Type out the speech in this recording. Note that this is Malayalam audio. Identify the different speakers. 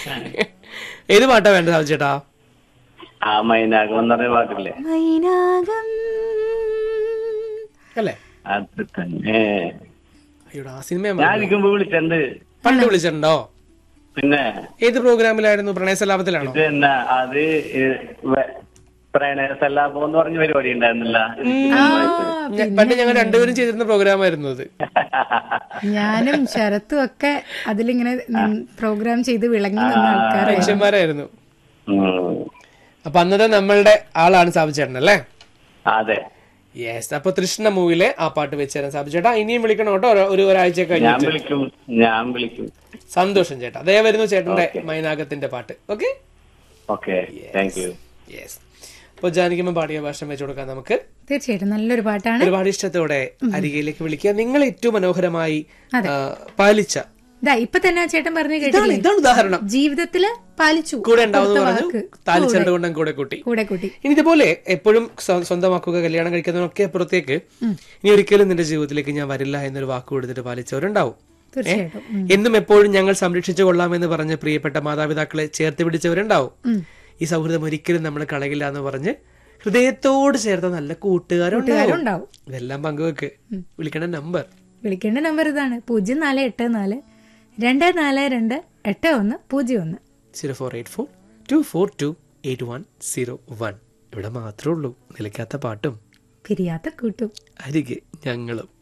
Speaker 1: ഏത് പാട്ടാ വേണ്ടത് സാബു ചേട്ടാ
Speaker 2: ആ മൈനാകം എന്ന് പറഞ്ഞ പാട്ടില്ലേ
Speaker 3: മൈനാകം
Speaker 1: അല്ലേ
Speaker 2: അത് തന്നെ
Speaker 1: അയ്യോടാ ആ സിനിമ
Speaker 2: ഞാൻ ഇരിക്കുമ്പോ വിളിച്ചിട്ടുണ്ട്
Speaker 1: പണ്ട് വിളിച്ചിട്ടുണ്ടോ
Speaker 2: പിന്നെ
Speaker 1: ഏത് പ്രോഗ്രാമിലായിരുന്നു പ്രണയസലാപത്തിലാണോ
Speaker 2: ഇത് എന്നാ അത് ഈ വെ- പ്രണയ സല്ലാപം എന്ന് പറഞ്ഞ പരിപാടി ഉണ്ടായിരുന്നില്ല
Speaker 1: ഞ- പണ്ട് ഞങ്ങൾ രണ്ടുപേരും ചെയ്തിരുന്ന പ്രോഗ്രാം ആയിരുന്നു അത്
Speaker 3: ഞാനും ശരത്തും ഒക്കെ അതിലിങ്ങനെ പ്രോഗ്രാം ചെയ്ത് വിളങ്ങി നിന്ന ആൾക്കാരായിരുന്നു
Speaker 1: മനുഷ്യന്മാരായിരുന്നു
Speaker 2: ഉം.
Speaker 1: അപ്പൊ അന്നത്തെ നമ്മളുടെ ആളാണ് സാബു ചേട്ടൻ അല്ലേ
Speaker 2: അതെ
Speaker 1: യെസ് അപ്പൊ തൃഷ്ണ മൂവിലെ ആ പാട്ട് വെച്ച് തരാൻ സാബു ചേട്ടാ ഇനിയും വിളിക്കണം കേട്ടോ ഒരു- ഒരു ഒരാഴ്ച
Speaker 2: ഞാൻ
Speaker 1: കഴിഞ്ഞിട്ട്
Speaker 2: വിളിക്കും ഞാൻ വിളിക്കും
Speaker 1: സന്തോഷം ചേട്ടാ അതേ വരുന്നു ചേട്ടന്റെ മൈനാകത്തിന്റെ പാട്ട് okay
Speaker 2: okay thank you
Speaker 1: yes അപ്പൊ ജാനകിമ്മ പാടിയ ഭാഷ വെച്ചു കൊടുക്കാം നമുക്ക്
Speaker 3: തീർച്ചയായിട്ടും നല്ലൊരു പാട്ടാണ്
Speaker 1: ഒരുപാട് ഇഷ്ടത്തോടെ അരികയിലേക്ക് വിളിക്കുക നിങ്ങൾ ഏറ്റവും മനോഹരമായി ആ, പാലിച്ച
Speaker 3: ഇതാ ഇപ്പൊ തന്നെ ആ ചേട്ടൻ പറഞ്ഞു
Speaker 1: ഇതാണ്
Speaker 3: കേട്ടില്ലേ
Speaker 1: ഇതാണ് ഉദാഹരണം
Speaker 3: ജീവിതത്തില് പാലിച്ചു
Speaker 1: കൂടെ ഉണ്ടാവുന്ന
Speaker 3: കൊടുത്ത
Speaker 1: പറഞ്ഞു
Speaker 3: വാക്ക്.
Speaker 1: താലിച്ചരട് കൊണ്ടും കൂടെ കൂട്ടി
Speaker 3: കൂടെ കൂട്ടി
Speaker 1: ഇനി ഇതുപോലെ എപ്പോഴും സ്വ- സ്വന്തമാക്കുക കല്യാണം കഴിക്കുന്നതിനൊക്കെ അപ്പുറത്തേക്ക് ഇനി ഒരിക്കലും നിന്റെ ജീവിതത്തിലേക്ക് ഞാൻ വരില്ല എന്നൊരു വാക്ക് കൊടുത്തിട്ട് പാലിച്ചവരുണ്ടാവും
Speaker 3: തീർച്ചയായിട്ടും ഉം.
Speaker 1: എന്നും എപ്പോഴും ഞങ്ങൾ സംരക്ഷിച്ചു കൊള്ളാമെന്ന് പറഞ്ഞ് പ്രിയപ്പെട്ട മാതാപിതാക്കളെ ചേർത്ത് പിടിച്ചവരുണ്ടാവും ഈ സൗഹൃദം ഒരിക്കലും നമ്മൾ കളയില്ല എന്ന് പറഞ്ഞ് ഹൃദയത്തോട് ചേർത്ത നല്ല കൂട്ടുകാരുണ്ടാവും
Speaker 3: ഉണ്ടാവും
Speaker 1: ഇതെല്ലാം പങ്കുവെക്ക് വിളിക്കേണ്ട നമ്പർ
Speaker 3: വിളിക്കേണ്ട നമ്പർ ഇതാണ് പൂജ്യം നാല് എട്ട് നാല് രണ്ട് നാല് രണ്ട് എട്ട് ഒന്ന് പൂജ്യം ഒന്ന്
Speaker 1: zero four eight four two four two eight one zero one ഇവിടെ മാത്രമേ ഉള്ളൂ നിലയ്ക്കാത്ത പാട്ടും
Speaker 3: പിരിയാത്ത കൂട്ടും
Speaker 1: അരികെ ഞങ്ങളും